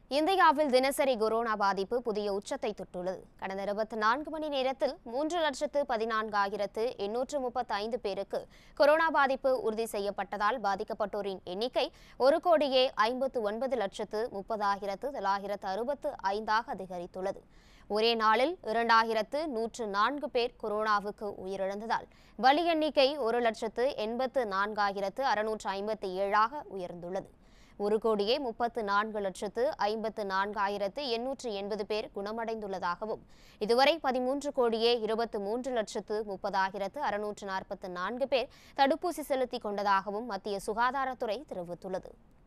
இந்தியாவில் தினசரி கொரோனா பாதிப்பு புதிய உச்சத்தை தொட்டுள்ளது கடந்த இருபத்தி நான்கு மணி நேரத்தில் மூன்று லட்சத்து பதினான்காயிரத்து எண்ணூற்று முப்பத்தி ஐந்து பேருக்கு கொரோனா பாதிப்பு உறுதி செய்யப்பட்டதால் பாதிக்கப்பட்டோரின் எண்ணிக்கை ஒரு கோடியே ஐம்பத்து ஒன்பது லட்சத்து முப்பதாயிரத்து தொள்ளாயிரத்து அறுபத்து ஐந்தாக அதிகரித்துள்ளது ஒரே நாளில் இரண்டாயிரத்து நூற்று நான்கு பேர் கொரோனாவுக்கு உயிரிழந்ததால் பலி எண்ணிக்கை ஒரு லட்சத்து எண்பத்து நான்காயிரத்து அறுநூற்று ஐம்பத்தி ஏழாக உயர்ந்துள்ளது ஒரு கோடியே முப்பத்து நான்கு லட்சத்து ஐம்பத்து நான்காயிரத்து எண்ணூற்று எண்பது பேர் குணமடைந்துள்ளதாகவும் இதுவரை பதிமூன்று கோடியே இருபத்து மூன்று லட்சத்து முப்பதாயிரத்து அறுநூற்று நாற்பத்து நான்கு பேர் தடுப்பூசி செலுத்திக் கொண்டதாகவும் மத்திய சுகாதாரத்துறை தெரிவித்துள்ளது